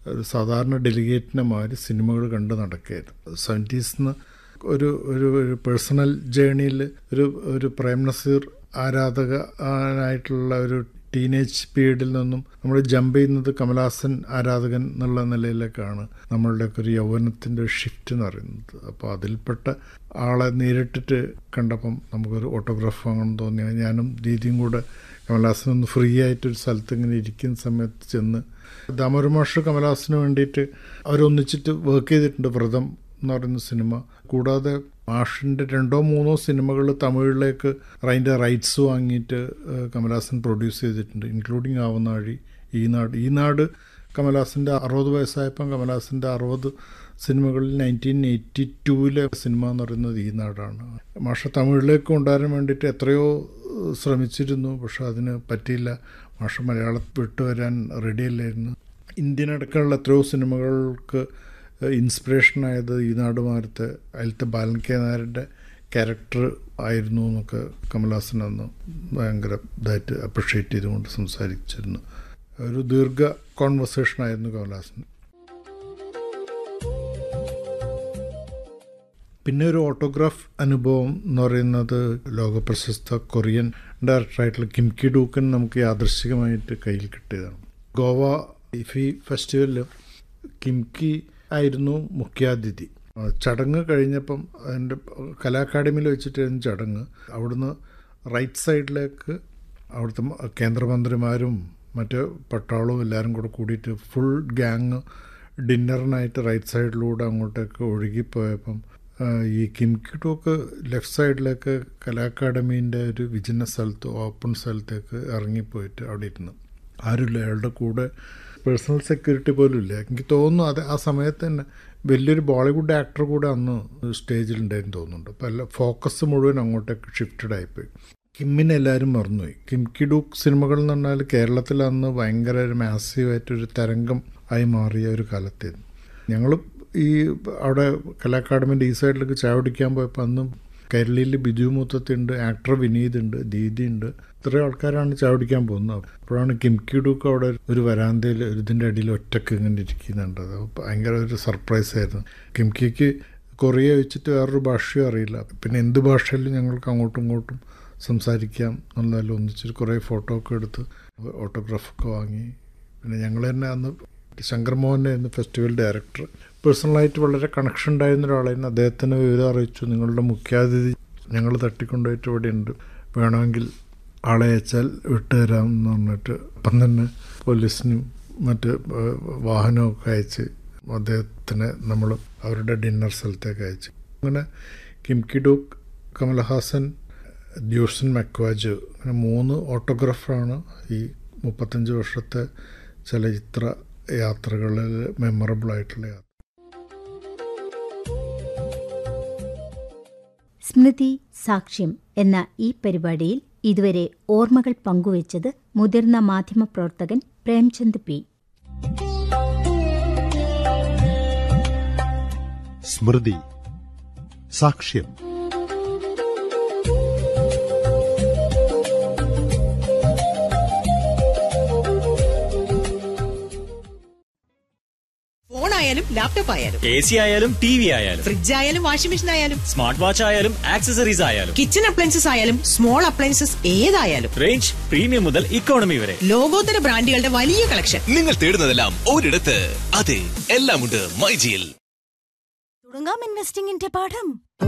ഒരു സാധാരണ ഡെലിഗേറ്റിനെ മാതിരി സിനിമകൾ കണ്ട് നടക്കുകയായിരുന്നു സെവൻറ്റീസിന്ന് ഒരു ഒരു ഒരു പേഴ്സണൽ ജേണിയിൽ ഒരു ഒരു പ്രേം നസീർ ആരാധകനായിട്ടുള്ള ഒരു ടീനേജ് പീരീഡിൽ നിന്നും നമ്മൾ ജമ്പ് ചെയ്യുന്നത് കമലഹാസൻ ആരാധകൻ എന്നുള്ള നിലയിലേക്കാണ് നമ്മളുടെയൊക്കെ ഒരു യൗവനത്തിൻ്റെ ഒരു ഷിഫ്റ്റ് എന്ന് പറയുന്നത് അപ്പോൾ അതിൽപ്പെട്ട ആളെ നേരിട്ടിട്ട് കണ്ടപ്പം നമുക്കൊരു ഓട്ടോഗ്രാഫ് വാങ്ങണം തോന്നി ഞാനും ദീദിയും കൂടെ കമലഹാസൻ ഒന്ന് ഫ്രീ ആയിട്ടൊരു സ്ഥലത്ത് ഇങ്ങനെ ഇരിക്കുന്ന സമയത്ത് ചെന്ന് ദാമോദര മാഷ് കമലഹാസന് വേണ്ടിയിട്ട് അവരൊന്നിച്ചിട്ട് വർക്ക് ചെയ്തിട്ടുണ്ട് വ്രതം എന്ന് പറയുന്ന സിനിമ കൂടാതെ മാഷിൻ്റെ രണ്ടോ മൂന്നോ സിനിമകൾ തമിഴിലേക്ക് അതിൻ്റെ റൈറ്റ്സ് വാങ്ങിയിട്ട് കമലഹാസൻ പ്രൊഡ്യൂസ് ചെയ്തിട്ടുണ്ട് ഇൻക്ലൂഡിങ് ആവനാഴി ഈ നാട് ഈ നാട് കമലഹാസൻ്റെ അറുപത് വയസ്സായപ്പം കമലഹാസൻ്റെ അറുപത് സിനിമകളിൽ നയൻറ്റീൻ എയ്റ്റി ടൂവിലെ സിനിമ എന്ന് പറയുന്നത് ഈ നാടാണ് മാഷ തമിഴിലേക്ക് കൊണ്ടുവരാൻ വേണ്ടിയിട്ട് എത്രയോ ശ്രമിച്ചിരുന്നു പക്ഷെ അതിന് പറ്റിയില്ല മാഷ മലയാളത്തിൽ വിട്ടു വരാൻ റെഡിയല്ലായിരുന്നു ഇന്ത്യൻ അടക്കമുള്ള എത്രയോ സിനിമകൾക്ക് ഇൻസ്പിറേഷനായത് ഈ നാടുമാരത്തെ അതിലത്തെ ബാലൻ കെ നായരുടെ ക്യാരക്ടർ ആയിരുന്നു എന്നൊക്കെ കമൽഹാസൻ അന്ന് ഭയങ്കര ഇതായിട്ട് അപ്രിഷ്യേറ്റ് ചെയ്തുകൊണ്ട് സംസാരിച്ചിരുന്നു ഒരു ദീർഘ കോൺവെർസേഷൻ ആയിരുന്നു കമൽഹാസൻ പിന്നെ ഒരു ഓട്ടോഗ്രാഫ് അനുഭവം എന്ന് പറയുന്നത് ലോകപ്രശസ്ത കൊറിയൻ ഡയറക്ടറായിട്ടുള്ള കിംകി ഡൂക്കൻ നമുക്ക് യാദൃശികമായിട്ട് കയ്യിൽ കിട്ടിയതാണ് ഗോവ ഇഫി ഫെസ്റ്റിവലിൽ കിംകി ആയിരുന്നു മുഖ്യാതിഥി ചടങ്ങ് കഴിഞ്ഞപ്പം അതിൻ്റെ കലാ അക്കാഡമിയിൽ വെച്ചിട്ടായിരുന്നു ചടങ്ങ് അവിടുന്ന് റൈറ്റ് സൈഡിലേക്ക് അവിടുത്തെ കേന്ദ്രമന്ത്രിമാരും മറ്റ് പട്ടാളവും എല്ലാവരും കൂടെ കൂടിയിട്ട് ഫുൾ ഗ്യാങ് ഡിന്നറിനായിട്ട് റൈറ്റ് സൈഡിലൂടെ അങ്ങോട്ടേക്ക് ഒഴുകിപ്പോയപ്പം ഈ കിംകിട്ടോക്ക് ലെഫ്റ്റ് സൈഡിലേക്ക് കലാ അക്കാഡമീൻ്റെ ഒരു വിജന സ്ഥലത്ത് ഓപ്പൺ സ്ഥലത്തേക്ക് ഇറങ്ങിപ്പോയിട്ട് അവിടെ ഇരുന്നു ആരുമില്ല അയാളുടെ കൂടെ പേഴ്സണൽ സെക്യൂരിറ്റി പോലും ഇല്ല എനിക്ക് തോന്നുന്നു അത് ആ സമയത്ത് തന്നെ വലിയൊരു ബോളിവുഡ് ആക്ടർ കൂടെ അന്ന് സ്റ്റേജിലുണ്ടായിരുന്നു തോന്നുന്നുണ്ട് അപ്പോൾ എല്ലാ ഫോക്കസ് മുഴുവൻ അങ്ങോട്ടേക്ക് ഷിഫ്റ്റഡ് ആയിപ്പോയി കിമ്മിനെ എല്ലാവരും മറന്നുപോയി കിം കിഡൂക്ക് സിനിമകൾ എന്ന് പറഞ്ഞാൽ കേരളത്തിൽ അന്ന് ഭയങ്കര ഒരു മാസീവായിട്ടൊരു തരംഗം ആയി മാറിയ ഒരു കാലത്തായിരുന്നു ഞങ്ങൾ ഈ അവിടെ കലാ അക്കാഡമിൻ്റെ ഈ സൈഡിലേക്ക് ചായ കുടിക്കാൻ പോയപ്പോൾ അന്ന് കൈരളിയിൽ ബിജു മുത്തത്തുണ്ട് ആക്ടർ വിനീത് ഉണ്ട് ദീദി ഉണ്ട് ഇത്രയും ആൾക്കാരാണ് ചാവടിക്കാൻ പോകുന്നത് അപ്പോഴാണ് കിംകിഡുക്ക് അവിടെ ഒരു വരാന്തയിൽ ഒരു ഇതിൻ്റെ അടിയിൽ ഒറ്റക്ക് ഇങ്ങനെ ഇരിക്കുന്നുണ്ട് അത് ഭയങ്കര ഒരു സർപ്രൈസ് ആയിരുന്നു കിംകിക്ക് കൊറിയ വെച്ചിട്ട് വേറൊരു ഭാഷയും അറിയില്ല പിന്നെ എന്ത് ഭാഷയിലും ഞങ്ങൾക്ക് അങ്ങോട്ടും ഇങ്ങോട്ടും സംസാരിക്കാം എന്നുള്ളതിൽ ഒന്നിച്ചിട്ട് കുറേ ഫോട്ടോ ഒക്കെ എടുത്ത് ഓട്ടോഗ്രാഫൊക്കെ വാങ്ങി പിന്നെ ഞങ്ങൾ തന്നെ അന്ന് ശങ്കർ മോഹൻ്റെ ആയിരുന്നു ഫെസ്റ്റിവൽ ഡയറക്ടർ പേഴ്സണലായിട്ട് വളരെ കണക്ഷൻ ഉണ്ടായിരുന്ന ഒരാളായിരുന്നു അദ്ദേഹത്തിന് വിവരം അറിയിച്ചു നിങ്ങളുടെ മുഖ്യാതിഥി ഞങ്ങൾ തട്ടിക്കൊണ്ടുപോയിട്ട് ഇവിടെ ഉണ്ട് വേണമെങ്കിൽ ആളെ അയച്ചാൽ വിട്ടുതരാം എന്ന് പറഞ്ഞിട്ട് അപ്പം തന്നെ പോലീസിനും മറ്റ് വാഹനമൊക്കെ അയച്ച് അദ്ദേഹത്തിനെ നമ്മൾ അവരുടെ ഡിന്നർ സ്ഥലത്തേക്ക് അയച്ചു അങ്ങനെ കിംകിഡൂക്ക് കമൽഹാസൻ ദ്യൂഷൻ മക്വാജ് അങ്ങനെ മൂന്ന് ഓട്ടോഗ്രാഫറാണ് ഈ മുപ്പത്തഞ്ച് വർഷത്തെ ചലച്ചിത്ര യാത്രകളിൽ മെമ്മറബിൾ ആയിട്ടുള്ള യാത്ര സ്മൃതി സാക്ഷ്യം എന്ന ഈ പരിപാടിയിൽ ഇതുവരെ ഓർമ്മകൾ പങ്കുവച്ചത് മുതിർന്ന മാധ്യമപ്രവർത്തകൻ പ്രേംചന്ദ് പി സ്മൃതി സാക്ഷ്യം ഫോണായാലും ലാപ്ടോപ്പ് ആയാലും എ സി ആയാലും ടി വി ആയാലും ഫ്രിഡ്ജ് ആയാലും വാഷിംഗ് മെഷീൻ ആയാലും സ്മാർട്ട് വാച്ച് ആയാലും ആക്സസറീസ് ആയാലും കിച്ചൺ അപ്ലയൻസസ് ആയാലും സ്മോൾ അപ്ലയൻസസ് ഏതായാലും റേഞ്ച് പ്രീമിയം മുതൽ ഇക്കോണമി വരെ ലോകോത്തര ബ്രാൻഡുകളുടെ വലിയ കളക്ഷൻ നിങ്ങൾ തേടുന്നതെല്ലാം ഒരിടത്ത് അതെ എല്ലാമുണ്ട് മൈജിയിൽ തുടങ്ങാം ഇൻവെസ്റ്റിംഗിന്റെ പാഠം